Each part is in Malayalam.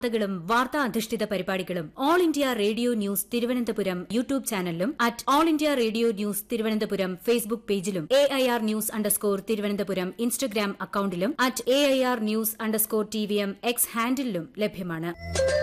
വാർത്തകളും വാർത്താ അധിഷ്ഠിത പരിപാടികളും all India radio news Thiruvananthapuram YouTube ചാനലിലും at all India radio news Thiruvananthapuram Facebook പേജിലും A I R news underscore Thiruvananthapuram Instagram അക്കൌണ്ടിലും at A I R news underscore T V M X ഹാൻഡിലും ലഭ്യമാണ്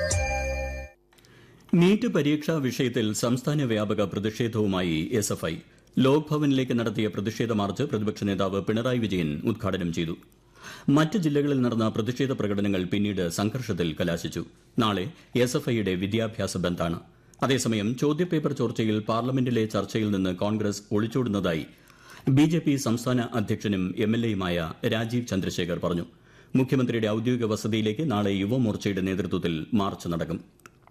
നീറ്റ് പരീക്ഷാ വിഷയത്തിൽ സംസ്ഥാന വ്യാപക പ്രതിഷേധവുമായി എസ് എഫ് ഐ ലോക് ഭവനിലേക്ക് നടത്തിയ പ്രതിഷേധ മാർച്ച് പ്രതിപക്ഷ നേതാവ് പിണറായി വിജയൻ ഉദ്ഘാടനം ചെയ്തു മറ്റ് ജില്ലകളിൽ നടന്ന പ്രതിഷേധ പ്രകടനങ്ങൾ പിന്നീട് സംഘർഷത്തിൽ കലാശിച്ചു നാളെ എസ് എഫ് ഐയുടെ വിദ്യാഭ്യാസ ബന്ദാണ് അതേസമയം ചോദ്യപേപ്പർ ചോർച്ചയിൽ പാർലമെന്റിലെ ചർച്ചയിൽ നിന്ന് കോൺഗ്രസ് ഒളിച്ചോടുന്നതായി ബി ജെ പി സംസ്ഥാന അധ്യക്ഷനും എം എൽ എയുമായ രാജീവ് ചന്ദ്രശേഖർ പറഞ്ഞു മുഖ്യമന്ത്രിയുടെ ഔദ്യോഗിക വസതിയിലേക്ക് നാളെ യുവമോർച്ചയുടെ നേതൃത്വത്തിൽ മാർച്ച് നടക്കും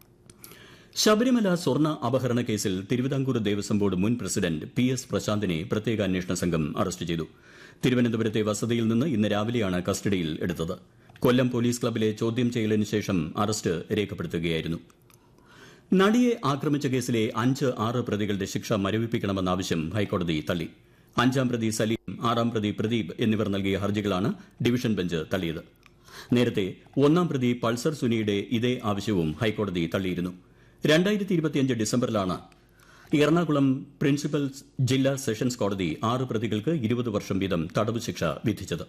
ശബരിമല സ്വർണ്ണ അപഹരണ കേസിൽ തിരുവിതാംകൂർ ദേവസ്വം ബോർഡ് മുൻ പ്രസിഡന്റ് പി എസ് പ്രശാന്തിനെ പ്രത്യേക അന്വേഷണ സംഘം അറസ്റ്റ് ചെയ്തു തിരുവനന്തപുരത്തെ വസതിയിൽ നിന്ന് ഇന്ന് രാവിലെയാണ് കസ്റ്റഡിയിൽ എടുത്തത് കൊല്ലം പോലീസ് ക്ലബിലെ ചോദ്യം ചെയ്യലിന് ശേഷം അറസ്റ്റ് രേഖപ്പെടുത്തുകയായിരുന്നു നടിയെ ആക്രമിച്ച കേസിലെ അഞ്ച് ആറ് പ്രതികളുടെ ശിക്ഷ മരവിപ്പിക്കണമെന്ന ആവശ്യം ഹൈക്കോടതി തള്ളി അഞ്ചാം പ്രതി സലീം ആറാം പ്രതി പ്രദീപ് എന്നിവർ നൽകിയ ഹർജികളാണ് ഡിവിഷൻ ബെഞ്ച് തള്ളിയത് നേരത്തെ ഒന്നാം പ്രതി പൾസർ സുനിയുടെ ഇതേ ആവശ്യവും ഹൈക്കോടതി തള്ളിയിരുന്നു രണ്ടായിരത്തി ഇരുപത്തിയഞ്ച് ഡിസംബറിലാണ് എറണാകുളം പ്രിൻസിപ്പൽ ജില്ലാ സെഷൻസ് കോടതി ആറ് പ്രതികൾക്ക് ഇരുപത് വർഷം വീതം തടവ് ശിക്ഷ വിധിച്ചത്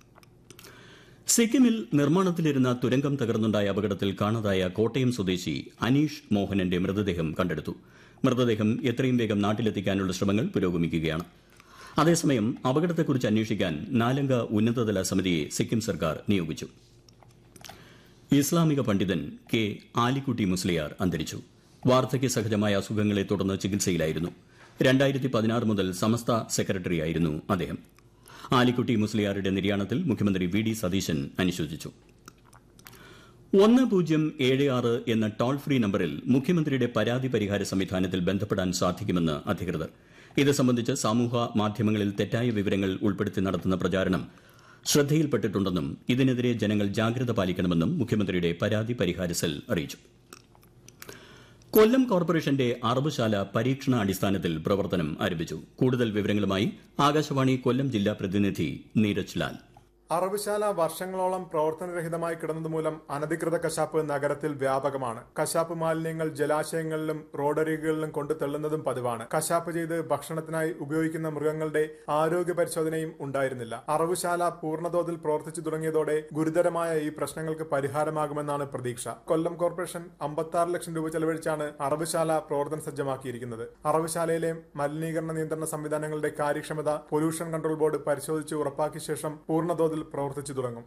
സിക്കിമിൽ നിർമ്മാണത്തിലിരുന്ന തുരങ്കം തകർന്നുണ്ടായ അപകടത്തിൽ കാണാതായ കോട്ടയം സ്വദേശി അനീഷ് മോഹനന്റെ മൃതദേഹം കണ്ടെടുത്തു മൃതദേഹം എത്രയും വേഗം നാട്ടിലെത്തിക്കാനുള്ള ശ്രമങ്ങൾ പുരോഗമിക്കുകയാണ് അതേസമയം അപകടത്തെക്കുറിച്ച് അന്വേഷിക്കാൻ നാലംഗ ഉന്നതതല സമിതിയെ സിക്കിം സർക്കാർ നിയോഗിച്ചു ഇസ്ലാമിക പണ്ഡിതൻ കെ ആലിക്കുട്ടി മുസ്ലിയാർ അന്തരിച്ചു വാർദ്ധക്യ സഹജമായ അസുഖങ്ങളെ തുടർന്ന് ചികിത്സയിലായിരുന്നു രണ്ടായിരത്തി പതിനാറ് മുതൽ സമസ്ത സെക്രട്ടറിയായിരുന്നു അദ്ദേഹം ആലിക്കുട്ടി മുസ്ലിയാരുടെ നിര്യാണത്തിൽ മുഖ്യമന്ത്രി വി ഡി സതീശൻ അനുശോചിച്ചു ഒന്ന് പൂജ്യം ഏഴ് ആറ് എന്ന ടോൾ ഫ്രീ നമ്പറിൽ മുഖ്യമന്ത്രിയുടെ പരാതി പരിഹാര സംവിധാനത്തിൽ ബന്ധപ്പെടാൻ സാധിക്കുമെന്ന് അധികൃതർ ഇത് സംബന്ധിച്ച് സമൂഹ മാധ്യമങ്ങളിൽ തെറ്റായ വിവരങ്ങൾ ഉൾപ്പെടുത്തി നടത്തുന്ന പ്രചാരണം ശ്രദ്ധയിൽപ്പെട്ടിട്ടുണ്ടെന്നും ഇതിനെതിരെ ജനങ്ങൾ ജാഗ്രത പാലിക്കണമെന്നും മുഖ്യമന്ത്രിയുടെ പരാതി പരിഹാര സെൽ അറിയിച്ചു കൊല്ലം കോർപ്പറേഷന്റെ അറബുശാല പരീക്ഷണാടിസ്ഥാനത്തിൽ പ്രവർത്തനം ആരംഭിച്ചു കൂടുതൽ വിവരങ്ങളുമായി ആകാശവാണി കൊല്ലം ജില്ലാ പ്രതിനിധി നീരജ് ലാൽ അറവുശാല വർഷങ്ങളോളം പ്രവർത്തനരഹിതമായി കിടന്നതുമൂലം അനധികൃത കശാപ്പ് നഗരത്തിൽ വ്യാപകമാണ് കശാപ്പ് മാലിന്യങ്ങൾ ജലാശയങ്ങളിലും റോഡരികുകളിലും കൊണ്ടു തള്ളുന്നതും പതിവാണ് കശാപ്പ് ചെയ്ത് ഭക്ഷണത്തിനായി ഉപയോഗിക്കുന്ന മൃഗങ്ങളുടെ ആരോഗ്യ പരിശോധനയും ഉണ്ടായിരുന്നില്ല അറവുശാല പൂർണ്ണതോതിൽ പ്രവർത്തിച്ചു തുടങ്ങിയതോടെ ഗുരുതരമായ ഈ പ്രശ്നങ്ങൾക്ക് പരിഹാരമാകുമെന്നാണ് പ്രതീക്ഷ കൊല്ലം കോർപ്പറേഷൻ അമ്പത്തി ലക്ഷം രൂപ ചെലവഴിച്ചാണ് അറവുശാല പ്രവർത്തന സജ്ജമാക്കിയിരിക്കുന്നത് അറവുശാലയിലെ മലിനീകരണ നിയന്ത്രണ സംവിധാനങ്ങളുടെ കാര്യക്ഷമത പൊല്യൂഷൻ കൺട്രോൾ ബോർഡ് പരിശോധിച്ച് ഉറപ്പാക്കിയ ശേഷം പൂർണ്ണതോതിൽ പ്രവർത്തിച്ചു തുടങ്ങും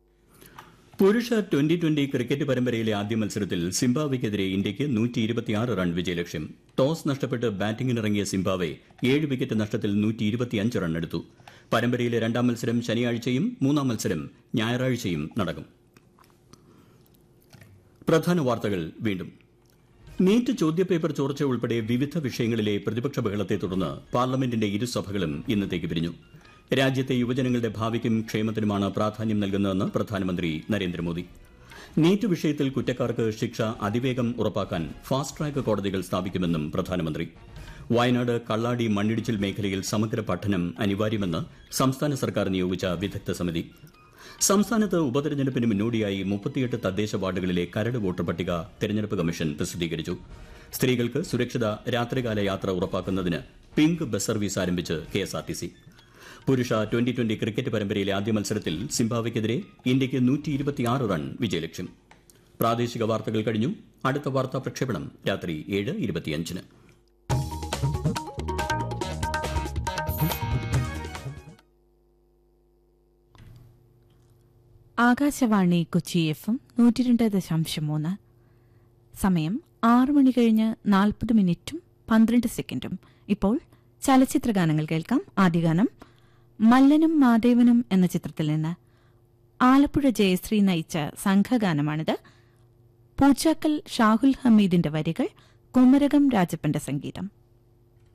പുരുഷ ട്വന്റി ട്വന്റി ക്രിക്കറ്റ് പരമ്പരയിലെ ആദ്യ മത്സരത്തിൽ സിംബാബ്വെക്കെതിരെ ഇന്ത്യയ്ക്ക് നൂറ്റി ഇരുപത്തിയാറ് റൺ വിജയലക്ഷ്യം ടോസ് നഷ്ടപ്പെട്ട് ബാറ്റിംഗിനിറങ്ങിയ സിംബാബ്വെ ഏഴ് വിക്കറ്റ് നഷ്ടത്തിൽ നൂറ്റി ഇരുപത്തിയഞ്ച് റൺ എടുത്തു പരമ്പരയിലെ രണ്ടാം മത്സരം ശനിയാഴ്ചയും മൂന്നാം മത്സരം ഞായറാഴ്ചയും നടക്കും പ്രധാന വാർത്തകൾ വീണ്ടും നീറ്റ് ചോദ്യപേപ്പർ ചോർച്ച ഉൾപ്പെടെ വിവിധ വിഷയങ്ങളിലെ പ്രതിപക്ഷ ബഹളത്തെ തുടർന്ന് പാർലമെന്റിന്റെ ഇരുസഭകളും ഇന്നത്തേക്ക് പിരിഞ്ഞു രാജ്യത്തെ യുവജനങ്ങളുടെ ഭാവിക്കും ക്ഷേമത്തിനുമാണ് പ്രാധാന്യം നൽകുന്നതെന്ന് പ്രധാനമന്ത്രി നരേന്ദ്രമോദി നീറ്റ് വിഷയത്തിൽ കുറ്റക്കാർക്ക് ശിക്ഷ അതിവേഗം ഉറപ്പാക്കാൻ ഫാസ്റ്റ് ട്രാക്ക് കോടതികൾ സ്ഥാപിക്കുമെന്നും പ്രധാനമന്ത്രി വയനാട് കള്ളാടി മണ്ണിടിച്ചിൽ മേഖലയിൽ സമഗ്ര പഠനം അനിവാര്യമെന്ന് സംസ്ഥാന സർക്കാർ നിയോഗിച്ച വിദഗ്ധ സമിതി സംസ്ഥാനത്ത് ഉപതെരഞ്ഞെടുപ്പിന് മുന്നോടിയായി മുപ്പത്തിയെട്ട് തദ്ദേശ വാർഡുകളിലെ കരട് വോട്ടർ പട്ടിക തെരഞ്ഞെടുപ്പ് കമ്മീഷൻ പ്രസിദ്ധീകരിച്ചു സ്ത്രീകൾക്ക് സുരക്ഷിത രാത്രികാല യാത്ര ഉറപ്പാക്കുന്നതിന് പിങ്ക് ബസ് സർവീസ് ആരംഭിച്ച് കെഎസ്ആർടിസി പുരുഷ ട്വന്റി ട്വന്റി ക്രിക്കറ്റ് പരമ്പരയിലെ ആദ്യ മത്സരത്തിൽ സിംബാബ്വെക്കെതിരെ ഇന്ത്യയ്ക്ക് നൂറ്റി ഇരുപത്തിയാറ് റൺ വിജയലക്ഷ്യം പ്രാദേശിക വാർത്തകൾ കഴിഞ്ഞു അടുത്ത വാർത്താ പ്രക്ഷേപണം രാത്രി ഏഴ് ഇരുപത്തിയഞ്ചിന് ആകാശവാണി കൊച്ചി എഫ് എം നൂറ്റി രണ്ട് ദശാംശം മൂന്ന് സമയം ആറ് മണി കഴിഞ്ഞ് നാൽപ്പത് മിനിറ്റും പന്ത്രണ്ട് സെക്കൻഡും ഇപ്പോൾ ചലച്ചിത്ര ഗാനങ്ങൾ കേൾക്കാം ആദ്യഗാനം മല്ലനും മാദേവനും എന്ന ചിത്രത്തിൽ നിന്ന് ആലപ്പുഴ ജയശ്രീ നയിച്ച സംഘഗാനമാണിത് പൂച്ചാക്കൽ ഷാഹുൽ ഹമീദിന്റെ വരികൾ കുമരകം രാജപ്പന്റെ സംഗീതം